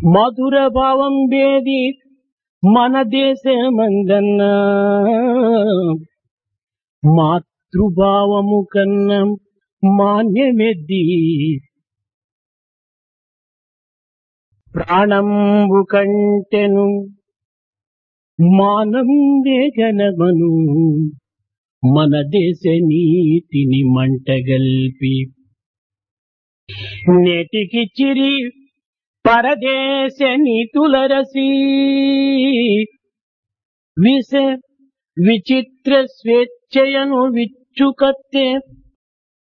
మధుర భావం వేది మన దేశమందన్నా మాతృభావము కన్నా మాన్యమెద్ది ప్రాణంబు కంటెను మానం వేగనమను మన దేశ నీతిని మంటగల్పి నేటికి చిరి పరదేశ నీతుల రసి విష విచిత్ర స్వేచ్ఛయను విచ్చుకత్తే